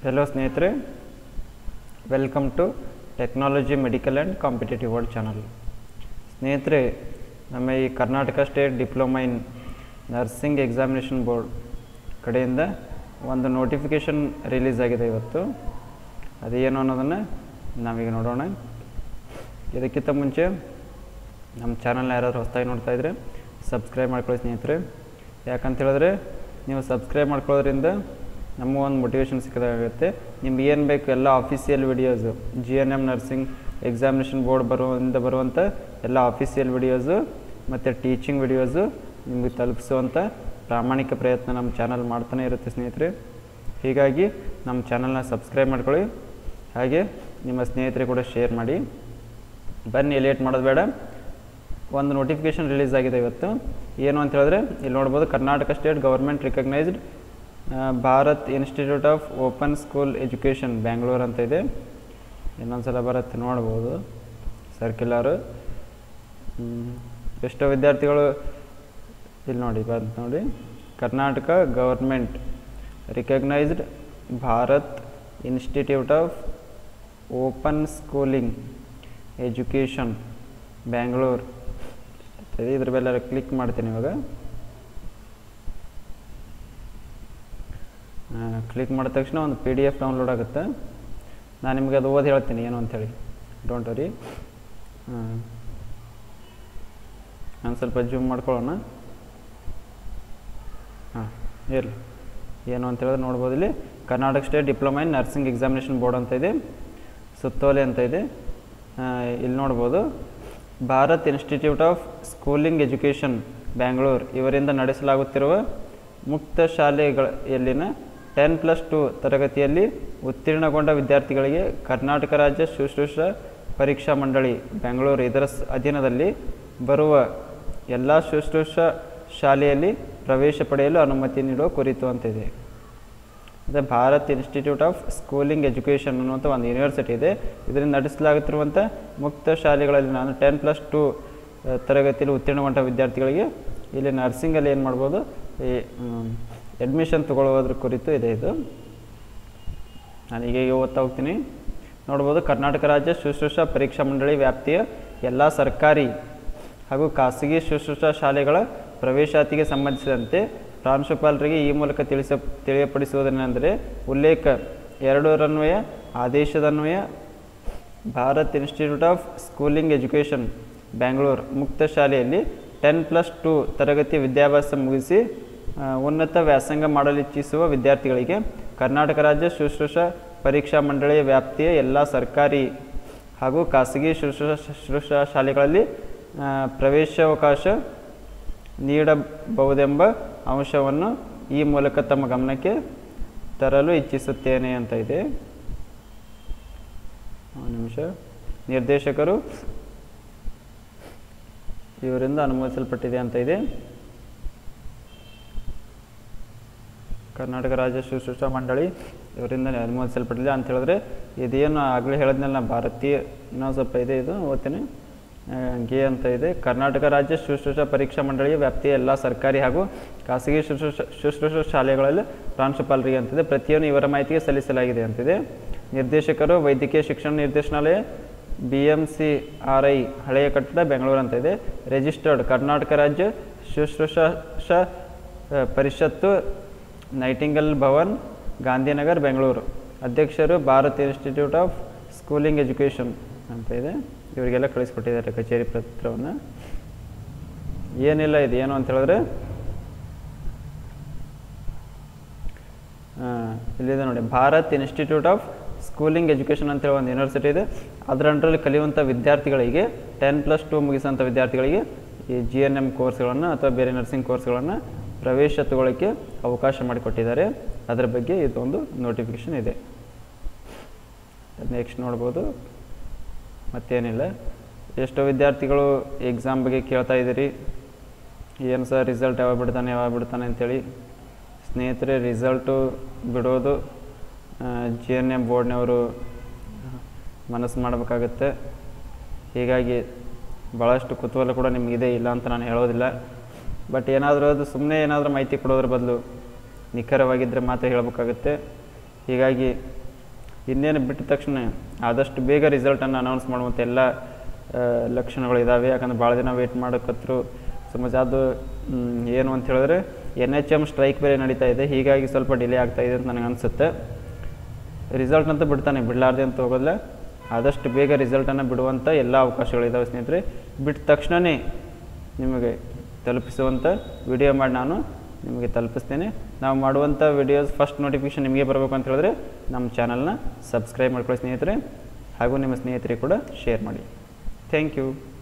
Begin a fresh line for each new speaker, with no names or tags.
hello ಸ್ನೇಹಿತರೆ welcome to technology medical and competitive world channel ಸ್ನೇಹಿತರೆ ನಮ್ಮ ಈ Karnataka state diploma in nursing examination board ಕಡೆಯಿಂದ ಒಂದು ನೋಟಿಫಿಕೇಷನ್ ರಿಲೀಸ್ ಆಗಿದೆ ಇವತ್ತು ಅದೇನು ಅನ್ನೋದನ್ನು ನಾವೀಗ ನೋಡೋಣ ಇದಕ್ಕಿಂತ ಮುಂಚೆ ನಮ್ಮ ಚಾನಲ್ನ ಯಾರಾದರೂ ಹೊಸದಾಗಿ ನೋಡ್ತಾ ಇದ್ದರೆ ಸಬ್ಸ್ಕ್ರೈಬ್ ಮಾಡ್ಕೊಳ್ಳಿ ಸ್ನೇಹಿತರೆ ಯಾಕಂತ ಹೇಳಿದ್ರೆ ನೀವು ಸಬ್ಸ್ಕ್ರೈಬ್ ಮಾಡ್ಕೊಳ್ಳೋದ್ರಿಂದ ನಮಗೂ ಒಂದು ಮೋಟಿವೇಶನ್ ಸಿಕ್ಕದಾಗುತ್ತೆ ನಿಮ್ಗೆ ಏನು ಬೇಕು ಎಲ್ಲ official videos G N M nursing examination board ಬರುವಂದ ಬರುವಂಥ ಎಲ್ಲ ಆಫೀಸಿಯಲ್ ವಿಡಿಯೋಸು ಮತ್ತು ಟೀಚಿಂಗ್ ವಿಡಿಯೋಸು ನಿಮಗೆ ತಲುಪಿಸುವಂಥ ಪ್ರಾಮಾಣಿಕ ಪ್ರಯತ್ನ ನಮ್ಮ ಚಾನಲ್ ಮಾಡ್ತಾನೆ ಇರುತ್ತೆ ಸ್ನೇಹಿತರೆ ಹೀಗಾಗಿ ನಮ್ಮ ಚಾನಲ್ನ ಸಬ್ಸ್ಕ್ರೈಬ್ ಮಾಡ್ಕೊಳ್ಳಿ ಹಾಗೆ ನಿಮ್ಮ ಸ್ನೇಹಿತರಿಗೆ ಕೂಡ ಶೇರ್ ಮಾಡಿ ಬನ್ನಿ ಲೇಟ್ ಮಾಡೋದು ಬೇಡ ಒಂದು ನೋಟಿಫಿಕೇಷನ್ ರಿಲೀಸ್ ಆಗಿದೆ ಇವತ್ತು ಏನು ಅಂತ ಹೇಳಿದ್ರೆ ಇಲ್ಲಿ ನೋಡ್ಬೋದು Karnataka state government recognised Bharat institute of open school education Bangalore ಅಂತ ಇದೆ ಇನ್ನೊಂದ್ಸಲ ಬರುತ್ತೆ ನೋಡ್ಬೋದು ಸರ್ಕ್ಯುಲರು ಎಷ್ಟೋ ವಿದ್ಯಾರ್ಥಿಗಳು ಇಲ್ಲಿ ನೋಡಿ ಬಂತು ನೋಡಿ Karnataka government recognised Bharat institute of open schooling education Bangalore ಇದ್ರ ಮೇಲೆ ಕ್ಲಿಕ್ ಮಾಡ್ತೀನಿ ಇವಾಗ ಕ್ಲಿಕ್ ಮಾಡಿದ ತಕ್ಷಣ ಒಂದು ಪಿ ಡಿ ಎಫ್ ಡೌನ್ಲೋಡ್ ಆಗುತ್ತೆ ನಾನು ನಿಮಗೆ ಅದು ಓದಿ ಹೇಳ್ತೀನಿ ಏನು ಅಂಥೇಳಿ ಡೋಂಟ್ ವರಿ ನಾನು ಸ್ವಲ್ಪ ಜೂಮ್ ಮಾಡ್ಕೊಳ್ಳೋಣ ಹಾಂ ಇರಲಿ ಏನು ಅಂತ ಹೇಳಿದ್ರೆ ನೋಡ್ಬೋದು ಇಲ್ಲಿ Karnataka state diploma in nursing examination board ಅಂತ ಇದೆ ಸುತ್ತೋಲೆ ಅಂತ ಇದೆ ಇಲ್ಲಿ ನೋಡ್ಬೋದು Bharat institute of schooling education Bangalore ಇವರಿಂದ ನಡೆಸಲಾಗುತ್ತಿರುವ ಮುಕ್ತ ಶಾಲೆಗಳಲ್ಲಿನ ಟೆನ್ ಪ್ಲಸ್ ಟು ತರಗತಿಯಲ್ಲಿ ಉತ್ತೀರ್ಣಗೊಂಡ ವಿದ್ಯಾರ್ಥಿಗಳಿಗೆ ಕರ್ನಾಟಕ ರಾಜ್ಯ ಶುಶ್ರೂಷ ಪರೀಕ್ಷಾ ಮಂಡಳಿ ಬೆಂಗಳೂರು ಇದರ ಅಧೀನದಲ್ಲಿ ಬರುವ ಎಲ್ಲ ಶುಶ್ರೂಷ ಶಾಲೆಯಲ್ಲಿ ಪ್ರವೇಶ ಪಡೆಯಲು ಅನುಮತಿ ನೀಡುವ ಕುರಿತು ಅಂತಿದೆ ಅದೇ Bharat institute of schooling education ಅನ್ನುವಂಥ ಒಂದು ಯೂನಿವರ್ಸಿಟಿ ಇದೆ ಇದರಿಂದ ನಡೆಸಲಾಗುತ್ತಿರುವಂಥ ಮುಕ್ತ ಶಾಲೆಗಳಲ್ಲಿ ನಾನು ಟೆನ್ ಪ್ಲಸ್ ಟು ತರಗತಿಯಲ್ಲಿ ಉತ್ತೀರ್ಣಗೊಂಡ ವಿದ್ಯಾರ್ಥಿಗಳಿಗೆ ಇಲ್ಲಿ ನರ್ಸಿಂಗಲ್ಲಿ ಏನು ಮಾಡ್ಬೋದು ಈ ಅಡ್ಮಿಷನ್ ತೊಗೊಳ್ಳೋದ್ರ ಕುರಿತು ಇದೆ ಇದು ನಾನೀಗ ಓದ್ತಾ ಹೋಗ್ತೀನಿ ನೋಡ್ಬೋದು ಕರ್ನಾಟಕ ರಾಜ್ಯ ಶುಶ್ರೂಷಾ ಪರೀಕ್ಷಾ ಮಂಡಳಿ ವ್ಯಾಪ್ತಿಯ ಎಲ್ಲ ಸರ್ಕಾರಿ ಹಾಗೂ ಖಾಸಗಿ ಶುಶ್ರೂಷಾ ಶಾಲೆಗಳ ಪ್ರವೇಶಾತಿಗೆ ಸಂಬಂಧಿಸಿದಂತೆ ಪ್ರಾಂಶುಪಾಲರಿಗೆ ಈ ಮೂಲಕ ತಿಳಿಸ ತಿಳಿಯಪಡಿಸುವುದೇನೆಂದರೆ ಉಲ್ಲೇಖ ಎರಡರನ್ವಯ ಆದೇಶದನ್ವಯ Bharat institute of schooling education Bangalore ಮುಕ್ತ ಶಾಲೆಯಲ್ಲಿ ಟೆನ್ ಪ್ಲಸ್ ಟು ತರಗತಿ ವಿದ್ಯಾಭ್ಯಾಸ ಮುಗಿಸಿ ಉನ್ನತ ವ್ಯಾಸಂಗ ಮಾಡಲಿಚ್ಛಿಸುವ ವಿದ್ಯಾರ್ಥಿಗಳಿಗೆ ಕರ್ನಾಟಕ ರಾಜ್ಯ ಶುಶ್ರೂಷಾ ಪರೀಕ್ಷಾ ಮಂಡಳಿಯ ವ್ಯಾಪ್ತಿಯ ಎಲ್ಲ ಸರ್ಕಾರಿ ಹಾಗೂ ಖಾಸಗಿ ಶುಶ್ರೂಷಾ ಶುಶ್ರೂಷಾ ಶಾಲೆಗಳಲ್ಲಿ ಪ್ರವೇಶಾವಕಾಶ ನೀಡಬಹುದೆಂಬ ಅಂಶವನ್ನು ಈ ಮೂಲಕ ತಮ್ಮ ಗಮನಕ್ಕೆ ತರಲು ಇಚ್ಛಿಸುತ್ತೇನೆ ಅಂತ ಇದೆ ನಿಮಿಷ ನಿರ್ದೇಶಕರು ಇವರಿಂದ ಅನುಮೋದಿಸಲ್ಪಟ್ಟಿದೆ ಅಂತ ಇದೆ ಕರ್ನಾಟಕ ರಾಜ್ಯ ಶುಶ್ರೂಷಾ ಮಂಡಳಿ ಇವರಿಂದ ಅನುಮೋದಿಸಲ್ಪಟ್ಟಿದೆ ಅಂತ ಹೇಳಿದ್ರೆ ಇದೇನು ಆಗಲೇ ಹೇಳಿದ್ನಲ್ಲ ಭಾರತೀಯ ಇನ್ನೂ ಸ್ವಲ್ಪ ಇದೆ ಇದು ಓದ್ತೀನಿ ಗೆ ಅಂತ ಇದೆ ಕರ್ನಾಟಕ ರಾಜ್ಯ ಶುಶ್ರೂಷಾ ಪರೀಕ್ಷಾ ಮಂಡಳಿಯ ವ್ಯಾಪ್ತಿಯ ಎಲ್ಲ ಸರ್ಕಾರಿ ಹಾಗೂ ಖಾಸಗಿ ಶುಶ್ರೂಷ ಶುಶ್ರೂಷಾ ಶಾಲೆಗಳಲ್ಲಿ ಪ್ರಾಂಶುಪಾಲರಿಗೆ ಅಂತಿದೆ ಪ್ರತಿಯೊಂದು ಇವರ ಮಾಹಿತಿಗೆ ಸಲ್ಲಿಸಲಾಗಿದೆ ಅಂತಿದೆ ನಿರ್ದೇಶಕರು ವೈದ್ಯಕೀಯ ಶಿಕ್ಷಣ ನಿರ್ದೇಶನಾಲಯ B M C R I ಹಳೆಯ ಕಟ್ಟಡ ಬೆಂಗಳೂರು ಅಂತ ಇದೆ ರಿಜಿಸ್ಟರ್ಡ್ ಕರ್ನಾಟಕ ರಾಜ್ಯ ಶುಶ್ರೂಷಾ ಪರಿಷತ್ತು ನೈಟಿಂಗಲ್ ಭವನ್ ಗಾಂಧಿನಗರ್ ಬೆಂಗಳೂರು ಅಧ್ಯಕ್ಷರು Bharat institute of schooling education ಅಂತ ಇದೆ ಇವರಿಗೆಲ್ಲ ಕಳಿಸ್ಕೊಟ್ಟಿದ್ದಾರೆ ಕಚೇರಿ ಪತ್ರವನ್ನು ಏನಿಲ್ಲ ಇದು ಏನು ಅಂತ ಹೇಳಿದ್ರೆ ಇಲ್ಲಿದೆ ನೋಡಿ Bharat institute of schooling education ಅಂತೇಳಿ ಒಂದು ಯೂನಿವರ್ಸಿಟಿ ಇದೆ ಅದರ ಅಂಡರಲ್ಲಿ ಕಲಿಯುವಂಥ ವಿದ್ಯಾರ್ಥಿಗಳಿಗೆ ಟೆನ್ ಪ್ಲಸ್ ಟು ಮುಗಿಸೋಂಥ ವಿದ್ಯಾರ್ಥಿಗಳಿಗೆ ಈ ಜಿ ಎನ್ ಎಮ್ ಕೋರ್ಸ್ಗಳನ್ನು ಅಥವಾ ಬೇರೆ ನರ್ಸಿಂಗ್ ಕೋರ್ಸ್ಗಳನ್ನು ಪ್ರವೇಶ ತಗೊಳ್ಳೋಕ್ಕೆ ಅವಕಾಶ ಮಾಡಿಕೊಟ್ಟಿದ್ದಾರೆ ಅದರ ಬಗ್ಗೆ ಇದೊಂದು ನೋಟಿಫಿಕೇಷನ್ ಇದೆ ನೆಕ್ಸ್ಟ್ ನೋಡ್ಬೋದು ಮತ್ತೇನಿಲ್ಲ ಎಷ್ಟೋ ವಿದ್ಯಾರ್ಥಿಗಳು ಎಕ್ಸಾಮ್ ಬಗ್ಗೆ ಕೇಳ್ತಾ ಇದ್ದೀರಿ ಏನು ಸರ್ ರಿಸಲ್ಟ್ ಯಾವಾಗ ಬಿಡ್ತಾನೆ ಯಾವಾಗ ಬಿಡ್ತಾನೆ ಅಂತೇಳಿ ಸ್ನೇಹಿತರೆ ರಿಸಲ್ಟು ಬಿಡೋದು ಜಿ ಎನ್ ಎಮ್ ಬೋರ್ಡ್ನವರು ಮನಸ್ಸು ಮಾಡಬೇಕಾಗತ್ತೆ ಹೀಗಾಗಿ ಭಾಳಷ್ಟು ಕುತೂಹಲ ಕೂಡ ನಿಮಗಿದೆ ಇಲ್ಲ ಅಂತ ನಾನು ಹೇಳೋದಿಲ್ಲ ಬಟ್ ಏನಾದರೂ ಅದು ಸುಮ್ಮನೆ ಏನಾದರೂ ಮಾಹಿತಿ ಕೊಡೋದ್ರ ಬದಲು ನಿಖರವಾಗಿದ್ದರೆ ಮಾತ್ರ ಹೇಳಬೇಕಾಗುತ್ತೆ ಹೀಗಾಗಿ ಇನ್ನೇನು ಬಿಟ್ಟ ತಕ್ಷಣ ಆದಷ್ಟು ಬೇಗ ರಿಸಲ್ಟನ್ನು ಅನೌನ್ಸ್ ಮಾಡುವಂಥ ಎಲ್ಲ ಆ, ಲಕ್ಷಣಗಳು ಇದ್ದಾವೆ ಯಾಕಂದ್ರೆ ಭಾಳ ದಿನ ವೇಟ್ ಮಾಡೋಕತ್ರು ಸಮಾಜ ಅದು ಮ್, ಏನು ಅಂತ ಹೇಳಿದ್ರೆ ಎನ್ ಎಚ್ ಎಮ್ ಸ್ಟ್ರೈಕ್ ಬೇರೆ ನಡೀತಾ ಇದೆ ಹೀಗಾಗಿ ಸ್ವಲ್ಪ ಡಿಲೇ ಆಗ್ತಾ ಇದೆ ಅಂತ ನನಗೆ ಅನಿಸುತ್ತೆ ರಿಸಲ್ಟ್ ಅಂತ ಬಿಡ್ತಾನೆ ಬಿಡಲಾರ್ದೆ ಅಂತ ಹೋಗೋದಿಲ್ಲ ಆದಷ್ಟು ಬೇಗ ರಿಸಲ್ಟನ್ನು ಬಿಡುವಂಥ ಎಲ್ಲ ಅವಕಾಶಗಳಿದ್ದಾವೆ ಸ್ನೇಹಿತರೆ ಬಿಟ್ಟ ತಕ್ಷಣವೇ ನಿಮಗೆ ತಲುಪಿಸುವಂಥ ವಿಡಿಯೋ ಮಾಡಿ ನಾನು ನಿಮಗೆ ತಲುಪಿಸ್ತೇನೆ ನಾವು ಮಾಡುವಂಥ ವಿಡಿಯೋಸ್ ಫಸ್ಟ್ ನೋಟಿಫಿಕೇಷನ್ ನಿಮಗೆ ಬರಬೇಕು ಅಂತ ಹೇಳಿದ್ರೆ ನಮ್ಮ ಚಾನಲ್ನ ಸಬ್ಸ್ಕ್ರೈಬ್ ಮಾಡ್ಕೊಳ್ಳಿ ಸ್ನೇಹಿತರೆ ಹಾಗೂ ನಿಮ್ಮ ಸ್ನೇಹಿತರಿಗೆ ಕೂಡ ಶೇರ್ ಮಾಡಿ ಥ್ಯಾಂಕ್ ಯು